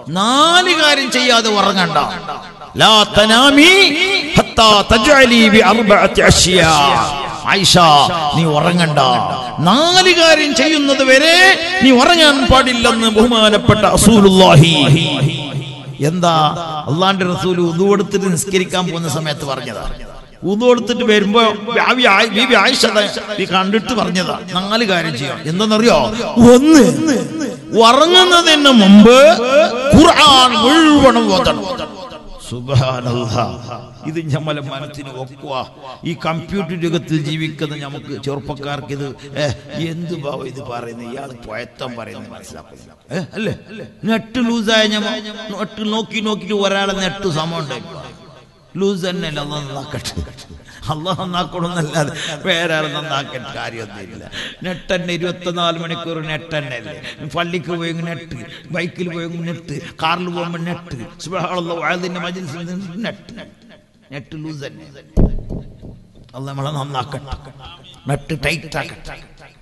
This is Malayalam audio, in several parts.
നാല് കാര്യം ചെയ്യാതെ ഉറങ്ങണ്ട ലാ തനാമി ഹത്താ തജ്അലി ബി അർബഅത്തി അശ്യാ ആയിഷ നീ ഉറങ്ങണ്ട നാല് കാര്യം ചെയ്യുന്നത് വരെ നീ ഉറങ്ങാൻ പാടില്ലെന്ന് ബഹുമാനപ്പെട്ട റസൂലുള്ളാഹി എന്താ അള്ളാന്റെ റസൂൽ ഉദു കൊടുത്തിട്ട് നിസ്കരിക്കാൻ പോകുന്ന സമയത്ത് പറഞ്ഞതാ ഉദു കൊടുത്തിട്ട് വരുമ്പോ ബീവി ആയി- ബീവി ആയിഷ ദാ ഈ കണ്ടിട്ട് പറഞ്ഞതാ നാല് കാര്യം ചെയ്യണം എന്തെന്നറിയോ ഒന്ന് ഉറങ്ങുന്നതിന് മുമ്പ് ഖുർആൻ മുഴുവനും ഓതണം സുബ്ഹാനല്ലാ. ഇത് ഞമ്മലെ മനസ്സിന് ഒക്കുക ഈ കമ്പ്യൂട്ടർ യുഗത്തിൽ ജീവിക്കുന്ന നമുക്ക് ചെറുപ്പക്കാർക്ക് ഇത് ഏ, എന്ത് ഭാവ ഇത് പറയുന്നത് ഇയാൾ പഴത്തം പറയുന്നത് മനസ്സിലാക്കുന്നില്ല ഏ, അല്ലേ നെറ്റ് ലൂസായ ഞമ്മ നെറ്റ് നോക്കി നോക്കിയിട്ട് ഒരാളെ നെറ്റ് സമയം ഉണ്ടായി ലൂസ് തന്നെ അല്ല അള്ളാഹ് നന്നാക്കട്ടെ അള്ളാഹ് നന്നാക്കണമെന്നല്ലാതെ വേറെ ആൾ നന്നാക്കേണ്ട കാര്യമൊന്നുമില്ല നെറ്റ് തന്നെ ഇരുപത്തിനാല് മണിക്കൂർ നെറ്റ് തന്നെ അല്ലേ പള്ളിക്ക് പോയെങ്കിൽ നെറ്റ് ബൈക്കിൽ പോയെങ്കിൽ നെറ്റ് കാറിൽ പോകുമ്പോൾ നെറ്റ് സുബ്ഹാനല്ലാഹ് വഅദിന്റെ മജ്ലിസിൽ നിന്ന് നെറ്റ് നെറ്റ് ലൂസ് തന്നെ അള്ളാഹ് നമ്മളെ നന്നാക്കട്ടെ നെറ്റ് ടൈറ്റ് ആക്കട്ടെ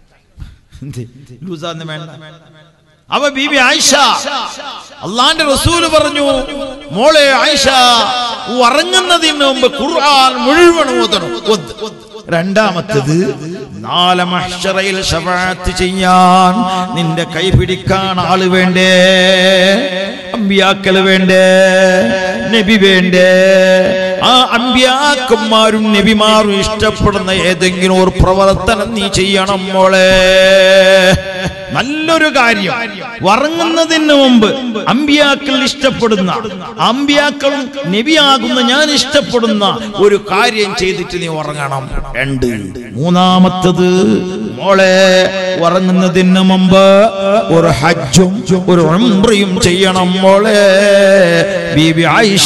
ലൂസാന്ന് വേണ്ട അവ ബീബി ആയിഷ അള്ളാന്റെ റസൂല് പറഞ്ഞു മോളെ ആയിഷ ഉറങ്ങുന്നതിന് മുമ്പ് ഖുർആൻ മുഴുവൻ ഓതണം ഒന്ന്. രണ്ടാമത്തത് നാളെ മഹ്ശറയിൽ ശഫാഅത്ത് ചെയ്യാൻ നിന്റെ കൈ പിടിക്കാൻ ആള് വേണ്ടേ അമ്പിയാക്കൾ വേണ്ടേ നബി വേണ്ടേ ആ അമ്പിയാക്കന്മാരും നബിമാരും ഇഷ്ടപ്പെടുന്ന ഏതെങ്കിലും ഒരു പ്രവർത്തനം നീ ചെയ്യണം മോളെ നല്ലൊരു കാര്യം ഉറങ്ങുന്നതിന് മുമ്പ് അമ്പിയാക്കൾ ഇഷ്ടപ്പെടുന്ന അമ്പിയാക്കളും നബിയാകുന്ന ഞാൻ ഇഷ്ടപ്പെടുന്ന ഒരു കാര്യം ചെയ്തിട്ട് നീ ഉറങ്ങണം രണ്ട് മൂന്നാമത്തത് മോളെ ഉറങ്ങുന്നതിന് മുമ്പ് ഒരു ഹജ്ജും ഒരു ഉംറയും ചെയ്യണം മോളെ ബീബി ആയിഷ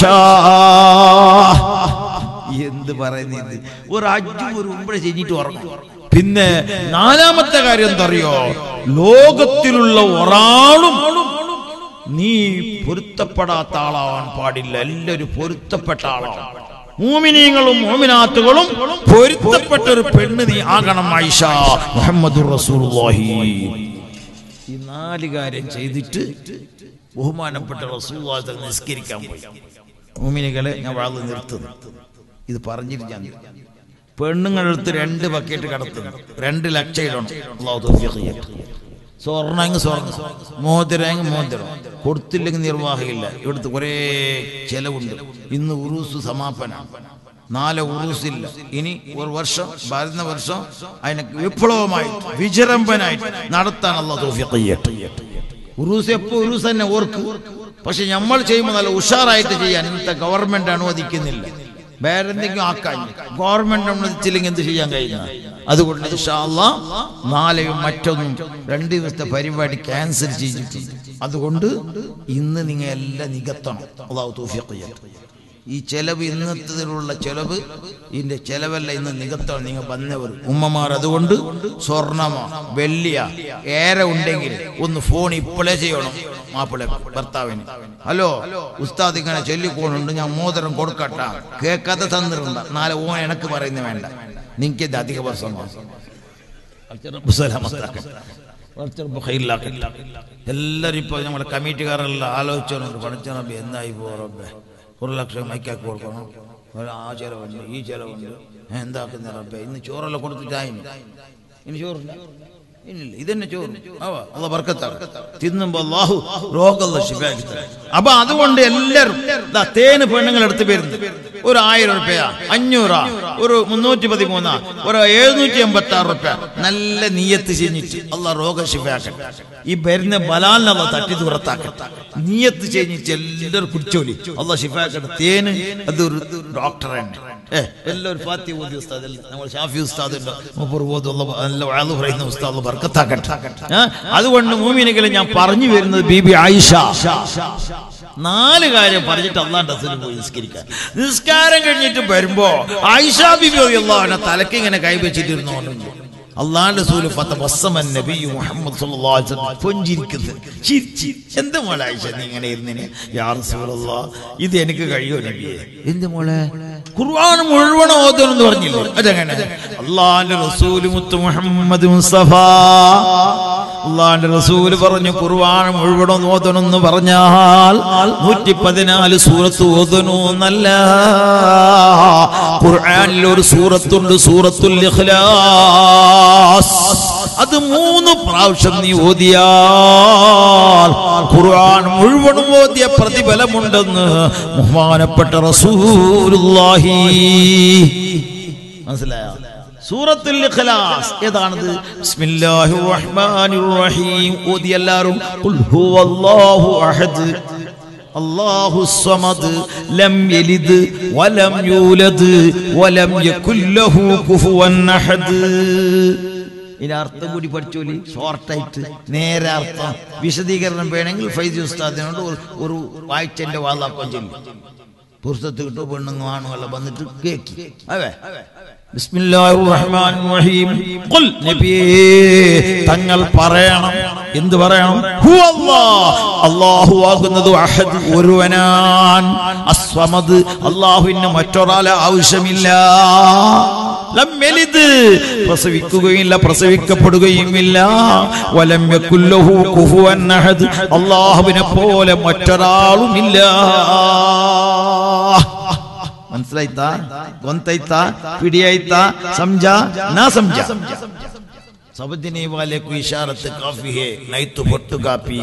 എന്ത് പറയുന്നത് ഒരു ഹജ്ജും ഒരു ഉംറ ചെയ്തിട്ട് ഉറങ്ങും പിന്നെ നാലാമത്തെ കാര്യം എന്തറിയോ ലോകത്തിലുള്ള ഒരാളും നീ പൊരുത്തപ്പെടാത്ത ആളാവാൻ പാടില്ല എല്ലാവരും പൊരുത്തപ്പെട്ട ആളാണ് മൂമിനീങ്ങളും മോമിനാത്തുകളും പൊരുത്തപ്പെട്ട ഒരു പെണ്ണ് നീ ആകണം ആയിഷ മുഹമ്മദ് റസൂലുള്ളാഹി ഈ നാല് കാര്യം ചെയ്തിട്ട് ബഹുമാനപ്പെട്ട റസൂലുള്ളാഹി തങ്ങൾ നിസ്കരിക്കാൻ പോയി മൂമിനികളെ ഞാൻ വാള് നിർത്തുന്നു ഇത് പറഞ്ഞിട്ട് ഞാൻ പെണ്ണുങ്ങളെടുത്ത് രണ്ട് ബക്കറ്റ് കടത്തുന്നു രണ്ട് ലക്ഷം ഇടണം അള്ളാഹു തൗഫീഖ് ചെയ്യട്ടെ സ്വർണ്ണങ്ങ് സ്വർണ്ണം മോതിരങ്ങ് മോതിരം കൊടുത്തില്ലെങ്കിൽ നിർവാഹമില്ല ഇവിടുത്തെ കുറേ ചെലവുണ്ട് ഇന്ന് ഉറൂസ് സമാപന നാല് ഉറൂസില്ല ഇനി ഒരു വർഷം വരുന്ന വർഷം അതിനെ വിപ്ലവമായിട്ട് വിജൃംഭനായിട്ട് നടത്താൻ അള്ളാഹു തൗഫീഖ് ചെയ്യട്ടെ ഉറൂസ് എപ്പോ ഉറൂസ് തന്നെ ഓർക്ക് പക്ഷെ നമ്മൾ ചെയ്യുമ്പോൾ നല്ല ഉഷാറായിട്ട് ചെയ്യാൻ ഇന്നത്തെ ഗവൺമെന്റ് അനുവദിക്കുന്നില്ല വേറെ എന്തെങ്കിലും ആക്കാൻ ഗവൺമെന്റ് അനുവദിച്ചില്ലെങ്കിൽ എന്ത് ചെയ്യാൻ കഴിയുന്ന അതുകൊണ്ട് ഇൻഷാ അല്ലാ നാളെയും മറ്റൊന്നും രണ്ട് ദിവസത്തെ പരിപാടി ക്യാൻസൽ ചെയ്തിട്ടുണ്ട് അതുകൊണ്ട് ഇന്ന് നിങ്ങൾ എല്ലാം നികത്തണം അള്ളാഹു തൗഫീഖ് ചെയ്യട്ടെ ഈ ചെലവ് ഇന്നത്തതിലുള്ള ചെലവ് ഇതിന്റെ ചെലവല്ല ഇന്ന് നികത്തണം നിങ്ങൾ വന്നവർ ഉമ്മമാർ അതുകൊണ്ട് സ്വർണമോ വെള്ളിയ ഏറെ ഉണ്ടെങ്കിൽ ഒന്ന് ഫോൺ ഇപ്പോഴേ ചെയ്യണം മാപ്പിളെ ഭർത്താവിന് ഹലോ ഉസ്താദ് ഇങ്ങനെ ചൊല്ലിക്കോണുണ്ട് ഞാൻ മോതിരം കൊടുക്കട്ട കേൾക്കാതെ തന്നിട്ടുണ്ട് നാളെ ഓൻ എനക്ക് പറയുന്ന വേണ്ട നിങ്ങൾക്ക് ഇത് അധിക വർഷമാണ് എല്ലാരും ഇപ്പൊ നമ്മളെ കമ്മിറ്റിക്കാരെല്ലാം ആലോചിച്ചോണ്ട് പഠിച്ചോണ്ട് എന്തായി പോറബ്ബേ ഒരു ലക്ഷം മൈക്കാക്കി കൊടുക്കണം ഒരു ആ ചെലവുണ്ട് ഈ ചെലവുണ്ട് എന്താക്കുന്ന റബ്ബേ ഇന്ന് ചോറെല്ലാം കൊടുത്തിട്ടായിന് ഇനി ചോറില്ല ഇല്ലില്ല ഇതന്നെ ചോറ് അവ അള്ള ബർക്കത്താണ് തിന്നുമ്പോ അള്ളാഹു രോഗമുള്ള ശിഫാക്കി തരും അപ്പൊ അതുകൊണ്ട് എല്ലാരും ദാ തേന് പെണ്ണുങ്ങൾ എടുത്ത് വരുന്നു ഒരു ആയിരം റുപ്യ അഞ്ഞൂറാ ഒരു മുന്നൂറ്റി പതിമൂന്നാ ഒരു എഴുന്നൂറ്റി എൺപത്തി ആറ് റുപ്യ നല്ല നീയത്ത് ചെയ്ഞ്ഞിട്ട് അള്ള രോഗ ശിഫാക്കട്ടെ ഈ വരുന്ന ബലാലിനുള്ള തട്ടി ദൂരത്താക്കട്ടെ നീയത്ത് ചെയ്ഞ്ഞിട്ട് എല്ലാവരും കുടിച്ചോലി അള്ള ശിഫാക്കട്ടെ തേന് അതൊരു ഡോക്ടർ തന്നെ ഏ എല്ലാവരും ഫാത്തി ഓതി ഉസ്താദ് എല്ലാം നമ്മൾ ഷാഫി ഉസ്താദ് ഉണ്ട് മൂപ്പർ ഓതി ഉള്ള നല്ല വാഴ പറയുന്ന ഉസ്താദ് ബർക്കത്താക്കട്ടെ ഏ? അതുകൊണ്ട് മൂമിനുകളെ ഞാൻ പറഞ്ഞു വരുന്നത് ബീബി ആയിഷ നാല് കാര്യം പറഞ്ഞിട്ട് അള്ളാന്റെ അസുരം പോയി നിസ്കരിക്കാൻ നിസ്കാരം കഴിഞ്ഞിട്ട് വരുമ്പോ ആയിഷ ബിബി അള്ളാഹുനെ തലക്ക് ഇങ്ങനെ കൈവച്ചിട്ടിരുന്നു അള്ളാന്റെ സൂല് പത്ത വസ്സമൻ നബി മുഹമ്മദ് സല്ലല്ലാഹു അലൈഹി വസല്ലം പുഞ്ചിരിക്കുന്നത് ചിരിച്ചി എന്ത് മോളെ ആയിഷ നീ ഇങ്ങനെ ഇരുന്നിന് യാ റസൂലല്ലാഹ് ഇത് എനിക്ക് കഴിയോ നബിയെ എന്ത് മോളെ ഖുർആൻ മുഴുവൻ ഓതണം എന്ന് പറഞ്ഞില്ലേ അതെങ്ങനെ അള്ളാന്റെ റസൂല് മുത്ത് മുഹമ്മദ് മുസ്തഫ അള്ളാന്റെ റസൂല് പറഞ്ഞു ഖുർആൻ മുഴുവൻ ഓതണമെന്ന് പറഞ്ഞാൽ നൂറ്റി പതിനാല് സൂറത്ത് ഓതണു എന്നല്ല ഖുർആനിൽ ഒരു സൂറത്തുണ്ട് സൂറത്തുൽ ഇഖ്ലാസ് അത് മൂന്ന് പ്രാവശ്യം നീ ഓതിയാൽ ഖുർആൻ മുഴുവനും ഓതിയ പ്രതിഫലമുണ്ടെന്ന് ബഹുമാനപ്പെട്ട റസൂലുള്ളാഹി മനസ്സിലായോ സൂറത്തുൽ ഇഖ്ലാസ് ഏതാണത് ബിസ്മില്ലാഹിർ റഹ്മാനിർ റഹീം ഓതി എല്ലാവരും ഖുൽ ഹുവല്ലാഹു അഹദ് അല്ലാഹു സമദ് ലം യലിദ് വലം യൂലദ് വലം യകുൽ ലഹു കുഫുവൻ അഹദ് ഇനി അർത്ഥം കൂടി പഠിച്ചോലി ഷോർട്ടായിട്ട് നേരെ അർത്ഥം വിശദീകരണം വേണമെങ്കിൽ ഫൈസി ഉസ്താദിനോട് ഒരു ഒരു വായിച്ചെന്റെ വാതാക്കം ചൊല്ലി പുസ്തകത്ത് കിട്ടും പെണ്ണുങ്ങൾ ആണുങ്ങളെ വന്നിട്ട് കേക്കി അതെ ബിസ്മില്ലാഹിർ റഹ്മാനിർ റഹീം ഖുൽ നബിയേ തങ്ങൾ പറയണം എന്ത് പറയണം ഹുവല്ലാഹ് അല്ലാഹു ആകുന്നത് അഹദ് ഒരുവനാൻ അസ്വമദ് അല്ലാഹുവിന് മറ്റൊരാളെ ആവശ്യമില്ല ലം യലിദ് പ്രസവിക്കുകയില്ല പ്രസവിക്കപ്പെടുകയുമില്ല വലം യകുല്ലഹു കുഫുവൻ അഹദ് അല്ലാഹുവിനെ പോലെ മറ്റൊരാളുമില്ല മനസ്സിലാಯ್ತಾ ಗೊಂತಾಯ್ತಾ ಪಿಡಿಯಾಯ್ತಾ ಸಮझ ನಾ ಸಮझ समझने वाले को इशारत काफी है नहीं तो फट्टू काफी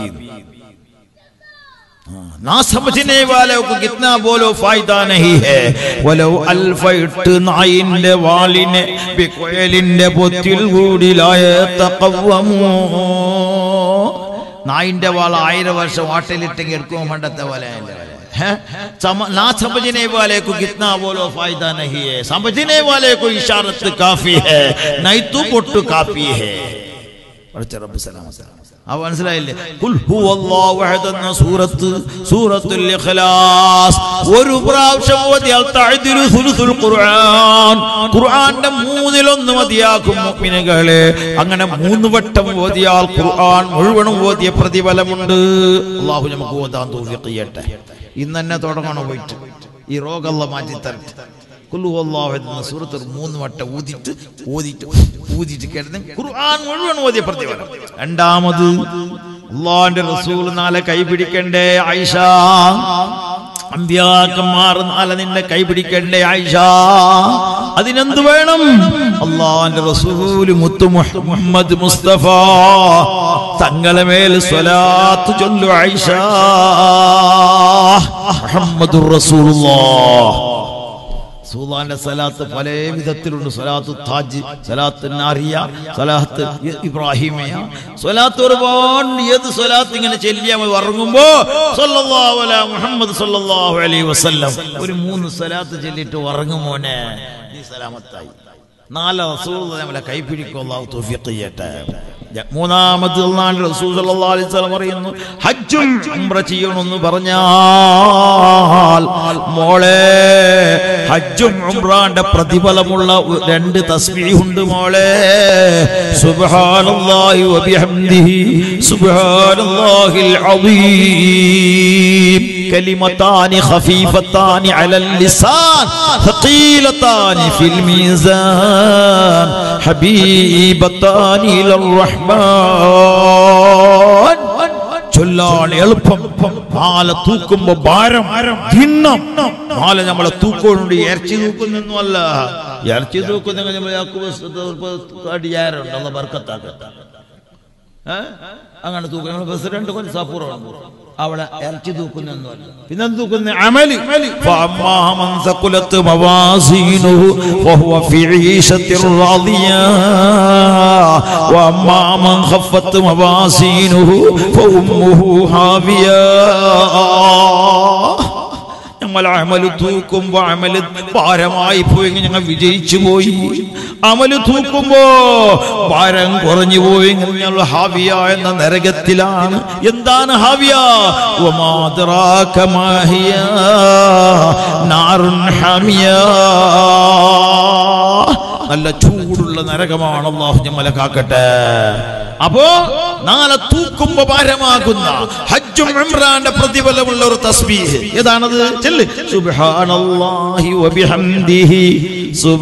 हाँ, ना समझने वाले को कितना बोलो फायदा नहीं है വലോ അൽഫ ഇട്ട് നായിന്റെ വാളിനെ വിക്കൊയലിന്റെ പൊത്തിൽ കൂടിലായ തക്കവമോ നായിന്റെ വാൾ ആയിരം വർഷം വാട്ടിലിട്ടെങ്കിൽ എടുക്കുമോ പണ്ടത്തെ പോലെ അതിന്റെ പോലെ. है? सम- ना समझने वाले को कितना बोलो फायदा नहीं है समझने वाले को इशारत काफी है नहीं तो പൊട്ടു കാപ്പി है പഠിച്ച റബ്ബ് സലാമത്ത് അവ മനസ്സിലായില്ലേ ഖുൽ ഹുവല്ലാഹു അഹദ് എന്ന സൂറത്ത് സൂറത്തുൽ ഇഖ്ലാസ് ഒരു പ്രാവശ്യം ഓതിയാൽ തഅദിലു സുലുസുൽ ഖുർആൻ ഖുർആന്റെ മൂന്നിലൊന്ന് മതിയാക്കും മുഅ്മിനുകളെ അങ്ങനെ മൂന്ന് വട്ടം ഓതിയാൽ ഖുർആൻ മുഴുവനും ഓതിയ പ്രതിഫലമുണ്ട് അള്ളാഹു നമുക്ക് ഓതാൻ തൗഫീഖ് ചെയ്യട്ടെ ഇന്ന് തന്നെ തുടങ്ങണം പോയിട്ട് ഈ രോഗമുള്ള മാറ്റി തരട്ടെ കുല്ലുവല്ലാഹു എന്ന സൂറത്ത് ഒരു മൂന്ന് വട്ടം ഊതിട്ട് ഊതിട്ട് ഊതിട്ട് കിടന്ന് ഖുർആൻ മുഴുവൻ ഓതിയ പ്രതിഫലം രണ്ടാമത് അള്ളാന്റെ റസൂൽ നാളെ കൈപിടിക്കണ്ടേ ആയിഷ അമ്പ്യാക്കന്മാർ നാളെ നിന്നെ കൈപിടിക്കണ്ടേ ആയിഷ അതിനെന്ത് വേണം അള്ളാന്റെ റസൂല് മുത്തു മുഹമ്മദ് മുസ്തഫ തങ്ങളെ മേൽ സ്വലാത്ത് ചൊല്ലു ആയിഷ മുഹമ്മദുർ റസൂലുള്ളാഹ് സൂലാന്റെ സലാത്ത് പല വിധത്തിലുണ്ട് സലാത്ത് താജ് സലാത്ത് നാരിയ സലാത്ത് ഇ- ഇബ്രാഹിമിയ സലാത്ത് ഒരുപാട് ഏത് സലാത്ത് ഇങ്ങനെ ചെല്ലിയാൽ മതി ഉറങ്ങുമ്പോ സല്ലല്ലാഹു അലാ മുഹമ്മദ് സല്ലല്ലാഹു അലൈഹി വസല്ലം ഒരു മൂന്ന് സലാത്ത് ചൊല്ലിട്ട് ഉറങ്ങുമോനെ നീ സലാമത്തായി നാല് റസൂൽ നമ്മളെ കൈപ്പിടിക്കും അള്ളാഹു തൗഫീഖ് ചെയ്യട്ടെ ജ- മൂന്നാമത് അള്ളാഹുവിന്റെ റസൂൽ സല്ലല്ലാഹു അലൈഹി വസല്ലം പറയുന്നു ഹജ്ജും ഉംറ ചെയ്യണമെന്ന് പറഞ്ഞാൽ മോളെ ഹജ്ജും ഉംറാന്റെ പ്രതിഫലമുള്ള ഒ- രണ്ട് തസ്ബീഹുണ്ട് മോളെ സുബ്ഹാനല്ലാഹി വബിഹംദിഹി സുബ്ഹാനല്ലാഹിൽ അദീം كلمتان خفيفتان على اللسان ثقيلتان في الميزان حبيبتان إلى الرحمن ചൊല്ലാൻ എളുപ്പം മാല തൂക്കുമ്പോ ഭാരം ഭിന്നം മാല നമ്മളെ തൂക്കോണ്ട് ഇറച്ചി തൂക്കുന്നൊന്നുമല്ല ഇറച്ചി തൂക്കുന്നെങ്കിൽ നമ്മൾ അടിയാറുണ്ട് അല്ല ബർക്കത്താക്കത്ത ഏ? അങ്ങനെ തൂക്കുന്ന പ്രസിഡന്റ് കൊൽസാപ്പൂറാണ് അവിടെ ഇറച്ചി തൂക്കുന്നൊന്നുമല്ല പിന്നെ എന്ത് തൂക്കുന്ന അമലി فأما من ثقلت موازينه فهو في عيشة راضية وأما من خفت موازينه فأمه هاوية ഞങ്ങൾ അമല് തൂക്കുമ്പോ അമല് ഭാരമായി പോയി ഞങ്ങൾ വിജയിച്ചു പോയി അമല് തൂക്കുമ്പോ ഭാരം കുറഞ്ഞു പോയി ഞങ്ങൾ ഹാവിയ എന്ന നരകത്തിലാണ് എന്താണ് ഹാവിയ വമാദ്റാക മാഹിയ നാറുൻ ഹമിയ നല്ല ചൂടുള്ള നരകമാണ് അള്ളാഹു ഞമ്മലെ കാക്കട്ടെ അപ്പോ നാളെ തൂക്കുമ്പോ ഭാരമാകുന്ന ഹജ്ജും ഇമ്രാന്റെ പ്രതിഫലമുള്ള ഒരു തസ്ബീഹ് ഏതാണത് ചെല്ല് സുബ്ഹാനല്ലാഹി വബിഹംദിഹി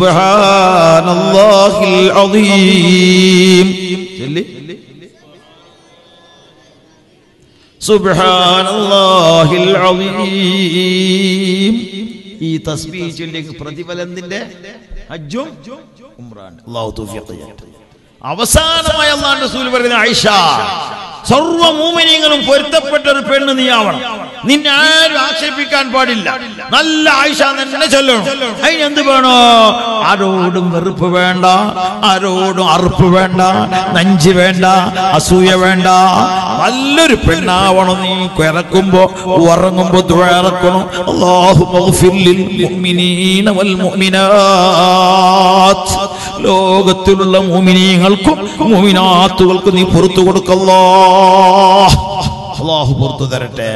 സുബ്ഹാനല്ലാഹിൽ അദീം ചെല്ല് സുബ്ഹാനല്ലാഹിൽ അളീം ഈ തസ്ബീഹ് ചൊല്ലിയ പ്രതിഫലത്തിന്റെ ഹജ്ജും ഉംറാൻ അല്ലാഹു തൗഫീഖ് ചെയ്യട്ടെ അവസാനമായി അള്ളാഹുവിന്റെ റസൂൽ പറയുന്ന ആയിഷ സർവ്വ മൂമിനീങ്ങളും പൊരുത്തപ്പെട്ട ഒരു പെണ്ണ് നീ ആവണം നിന്നെ ആരും ആക്ഷേപിക്കാൻ പാടില്ല നല്ല ആയിഷ തന്നെ ചൊല്ലണം അതിന് എന്ത് വേണോ ആരോടും വെറുപ്പ് വേണ്ട ആരോടും അറുപ്പ് വേണ്ട നഞ്ച് വേണ്ട അസൂയ വേണ്ട നല്ലൊരു പെണ്ണാവണം നീ കിടക്കുമ്പോ ഉറങ്ങുമ്പോ തുഴറക്കണം അള്ളാഹു മഗ്ഫിർലിൽ മുഅ്മിനീന വൽ മുഅ്മിനാത്ത് ലോകത്തിലുള്ള മുഅ്മിനീങ്ങൾക്കും മുഅ്മിനാത്തുകൾക്കും നീ പുറത്തു കൊടുക്കല്ലോ അള്ളാഹു പുറത്തു തരട്ടെ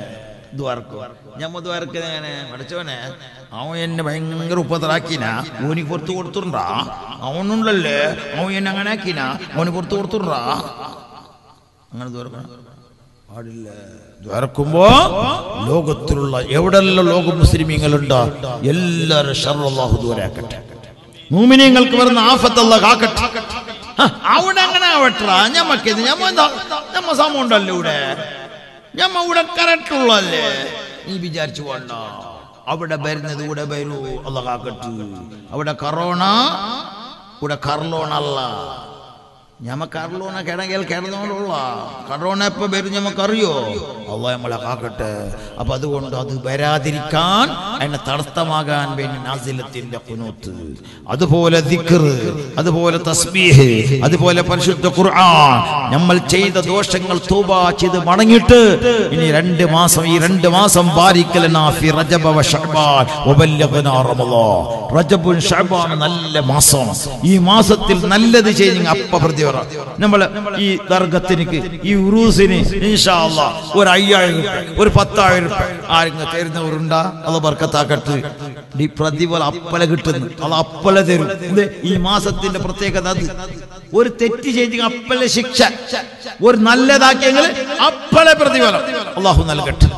ഞമ്മ ദ്വാരക്ക് എങ്ങനെ പഠിച്ചവനെ അവൻ എന്നെ ഭയങ്കര ഉപദ്രാക്കിന ഓനി പുറത്തു കൊടുത്തുണ്ടാ അവനുണ്ടല്ലേ അവൻ എന്നെ അങ്ങനെ ആക്കിന അവന് പുറത്തു കൊടുത്തുണ്ടാ അങ്ങനെ ദ്വാരക്കണം പാടില്ല ദ്വാരക്കുമ്പോ ലോകത്തിലുള്ള എവിടെല്ലാം ലോക മുസ്ലിമീങ്ങളുണ്ടോ എല്ലാവരും ഷർല്ലാഹു ദ്വാരാക്കട്ടെ മൂമിനിയങ്ങൾക്ക് വരുന്ന ആഫത്തല്ല കാക്കട്ടെ ഹ, അവിടെ അങ്ങനെ ആവട്ടെ ഞമ്മക്കിത് ഞമ്മ എന്താ ഞമ്മ സമയം ഉണ്ടല്ലോ ഇവിടെ ഞമ്മ ഇവിടെ കറക്റ്റ് ഉള്ളല്ലേ നീ വിചാരിച്ചു വേണ്ട അവിടെ വരുന്നത് ഇവിടെ വരൂ അല്ല കാക്കട്ടെ അവിടെ കറോണ ഇവിടെ കർലോണ അല്ല ഞമ്മ കർലോണ കിടങ്ങിയാൽ കിടന്നോണ്ടുള്ള കറോണ എപ്പോ വരും ഞമ്മക്കറിയോ അള്ള നമ്മളെ കാക്കട്ടെ അപ്പൊ അതുകൊണ്ട് അത് വരാതിരിക്കാൻ അതിനെ തടസ്സമാകാൻ വേണ്ടി നാസിലത്തിന്റെ കുനൂത്ത് അതുപോലെ ദിക്ർ അതുപോലെ തസ്ബീഹ് അതുപോലെ പരിശുദ്ധ ഖുർആൻ നമ്മൾ ചെയ്ത ദോഷങ്ങൾ തൂബ ചെയ്ത് മടങ്ങിയിട്ട് ഇനി രണ്ട് മാസം ഈ രണ്ട് മാസം ബാരിക്കലനാ ഫി റജബ വ ശഅബാൻ വബല്ലഗനാ റമളാൻ റജബുൻ ശഅബാൻ നല്ല മാസമാണ് ഈ മാസത്തിൽ നല്ലത് ചെയ്ത് അപ്പ പ്രതിവറ നമ്മൾ ഈ ദർഗത്തിനിക്ക് ഈ ഉറൂസിന് ഇൻഷാ അല്ലാ ഒരു അയ്യായിരം രൂപ ഒരു പത്തായിരം രൂപ ആരെങ്കിലും തരുന്നവരുണ്ടാ അത് ബർക്കത്താക്കട്ട് ഈ പ്രതിഫലം അപ്പല കിട്ടുന്നു അത് അപ്പല തരും ഇത് ഈ മാസത്തിന്റെ പ്രത്യേകത അത് ഒരു തെറ്റ് ചെയ്ത് അപ്പല ശിക്ഷ ഒരു നല്ലതാക്കിയെങ്കിൽ അപ്പല പ്രതിഫലം അള്ളാഹു നൽകട്ടെ